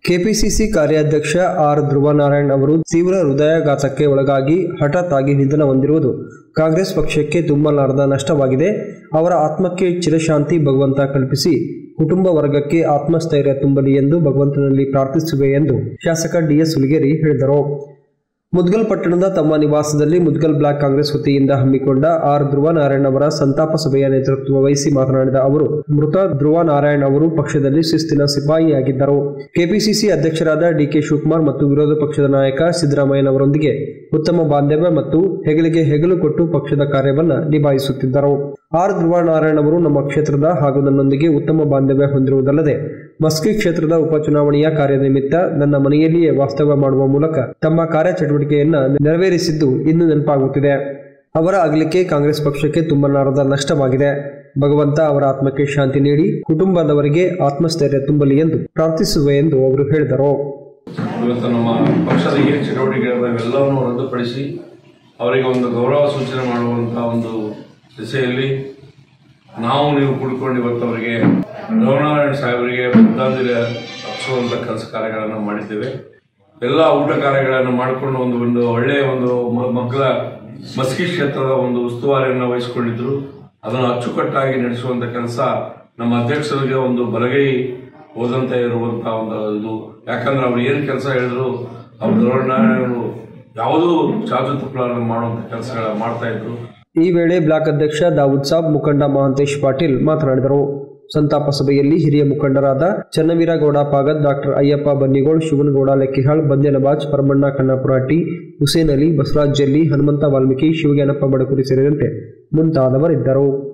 KPCC ಕಾರ್ಯಾಧ್ಯಕ್ಷ R Dhruvanarayan ಅವರು ತೀವ್ರ ಹೃದಯಾಘಾತಕ್ಕೆ ಒಳಗಾಗಿ ಹಠಾತ್ ಆಗಿ ನಿಧನ ಹೊಂದಿರುವುದು ಕಾಂಗ್ರೆಸ್ ಪಕ್ಷಕ್ಕೆ ತುಂಬಲಾರದ ನಷ್ಟವಾಗಿದೆ ಅವರ ಆತ್ಮಕ್ಕೆ ಚಿರಶಾಂತಿ ಭಗವಂತ ಕಲ್ಪಿಸಿ ಕುಟುಂಬ ವರ್ಗಕ್ಕೆ ಆತ್ಮಸ್ಥೈರ್ಯ ತುಂಬಲಿ ಎಂದು ಭಗವಂತನಲ್ಲಿ ಪ್ರಾರ್ಥಿಸುವೆ ಎಂದು ಶಾಸಕ ಡಿಎಸ್ ಹುಲಿಗೇರಿ ಹೇಳಿದರು ಮುದ್ಗಲ್ ಪಟ್ಟಣದ ತಮ್ಮ ನಿವಾಸದಲ್ಲಿ ಮುದ್ಗಲ್ ಬ್ಲಾಕ್ ಕಾಂಗ್ರೆಸ್ ವತಿಯಿಂದ ಹಮ್ಮಿಕೊಂಡ ಆರ್ ಧ್ರುವನಾರಾಯಣ್ ಅವರ ಸಂತಾಪ ಸಭೆಯ ನೇತೃತ್ವ ವಹಿಸಿ ಮಾತನಾಡಿದ ಅವರು ಮೃತ ಧ್ರುವನಾರಾಯಣ್ ಅವರು ಪಕ್ಷದಲ್ಲಿ ಶಿಸ್ತಿನ ಸಿಪಾಯಿಯಾಗಿದ್ದರು ಕೆಪಿಸಿಸಿ ಅಧ್ಯಕ್ಷರಾದ ಡಿಕೆ ಶಿವಕುಮಾರ್ ಮತ್ತು ವಿರೋಧ ಪಕ್ಷದ ನಾಯಕ ಸಿದ್ದರಾಮಯ್ಯನವರೊಂದಿಗೆ ಉತ್ತಮ ಬಾಂಧವ್ಯ ಮತ್ತು ಹೆಗಲಿಗೆ ಹೆಗಲು ಕೊಟ್ಟು ಪಕ್ಷದ ಕಾರ್ಯವನ್ನು ನಿಭಾಯಿಸುತ್ತಿದ್ದರು ಆರ್ ಧ್ರುವನಾರಾಯಣ್ ಅವರು ನಮ್ಮ ಕ್ಷೇತ್ರದ ಹಾಗೂ ನನ್ನೊಂದಿಗೆ ಉತ್ತಮ ಬಾಂಧವ್ಯ ಹೊಂದಿರುವುದಲ್ಲದೆ ಮಸ್ಕಿ ಕ್ಷೇತ್ರದ ಉಪಚುನಾವಣೆಯ ಕಾರ್ಯನಿಮಿತ್ತ ನನ್ನ ಮನೆಯಲ್ಲಿಯೇ ವಾಸ್ತವ್ಯ ಮಾಡುವ ಮೂಲಕ ತಮ್ಮ ಕಾರ್ಯಚಟುವಟಿಕೆಯನ್ನ ನೆರವೇರಿಸಿದ್ದು ಇನ್ನು ನೆನಪಾಗುತ್ತಿದೆ ಅವರ ಅಗಲಿಕೆ ಕಾಂಗ್ರೆಸ್ ಪಕ್ಷಕ್ಕೆ ತುಂಬಲಾರದ ನಷ್ಟವಾಗಿದೆ ಭಗವಂತ ಅವರ ಆತ್ಮಕ್ಕೆ ಶಾಂತಿ ನೀಡಿ ಕುಟುಂಬದವರಿಗೆ ಆತ್ಮಸ್ಥೈರ್ಯ ತುಂಬಲಿ ಎಂದು ಪ್ರಾರ್ಥಿಸುವೆ ಎಂದು ಅವರು ಹೇಳಿದರು ಇವತ್ತು ನಮ್ಮ ಪಕ್ಷದ ಏನು ಚಟುವಟಿಕೆಗಳು ಇವೆಲ್ಲವನ್ನು ರದ್ದುಪಡಿಸಿ ಅವರಿಗೆ ಒಂದು ಗೌರವ ಸೂಚನೆ ಮಾಡುವಂತ ಒಂದು ದಿಸೆಯಲ್ಲಿ ನಾವು ನೀವು ಕೂಡಿಕೊಂಡು ಇವತ್ತು ಅವರಿಗೆ ರಘುನಾರಾಯಣ ಸಾಹೇಬರಿಗೆ ಶ್ರದ್ಧಾಂಜಲಿ ಅರ್ಪಿಸುವಂತ ಕೆಲಸ ಕಾರ್ಯಗಳನ್ನು ಮಾಡಿದ್ದೇವೆ ಎಲ್ಲ ಊಟ ಕಾರ್ಯಗಳನ್ನು ಮಾಡಿಕೊಂಡು ಒಂದು ಒಂದು ಒಳ್ಳೆಯ ಒಂದು ಮ- ಮಗ್ಗಲ ಮಸ್ಕಿ ಕ್ಷೇತ್ರದ ಒಂದು ಉಸ್ತುವಾರಿಯನ್ನು ವಹಿಸಿಕೊಂಡಿದ್ರು ಅದನ್ನು ಅಚ್ಚುಕಟ್ಟಾಗಿ ನಡೆಸುವಂತ ಕೆಲಸ ನಮ್ಮ ಅಧ್ಯಕ್ಷರಿಗೆ ಒಂದು ಬಲಗೈ ಹೋದಂತೆ ಇರುವಂತ ಒಂದು ಇದು ಯಾಕಂದ್ರೆ ಅವ್ರು ಏನು ಕೆಲಸ ಹೇಳಿದ್ರು ಅವ್ರು ದ್ರೋಣಾರಾಯಣರು ಯಾವುದೂ ಚಾಚು ತಪ್ಪಲಾರದೆ ಮಾಡುವಂತ ಕೆಲಸಗಳ ಮಾಡ್ತಾ ಇದ್ರು ಈ ವೇಳೆ ಬ್ಲಾಕ್ ಅಧ್ಯಕ್ಷ ದಾವೂದ್ ಸಾಬ್ ಮುಖಂಡ ಮಹಾಂತೇಶ್ ಪಾಟೀಲ್ ಮಾತನಾಡಿದರು ಸಂತಾಪ ಸಭೆಯಲ್ಲಿ ಹಿರಿಯ ಮುಖಂಡರಾದ ಚನ್ನವೀರಗೌಡ ಪಾಗದ್ ಡಾಕ್ಟರ್ ಅಯ್ಯಪ್ಪ ಬನ್ನಿಗೋಳ್ ಶಿವನಗೌಡ ಲೆಕ್ಕಿಹಾಳ್ ಬಂದ್ಯನಬಾಜ್ ಪರಮಣ್ಣ ಕಣ್ಣಪುರಾಟಿ ಹುಸೇನ್ ಅಲಿ ಬಸವರಾಜ್ ಜಲ್ಲಿ ಹನುಮಂತ ವಾಲ್ಮೀಕಿ ಶಿವಜ್ಞಾನಪ್ಪ ಬಡಕುರಿ ಸೇರಿದಂತೆ ಮುಂತಾದವರಿದ್ದರು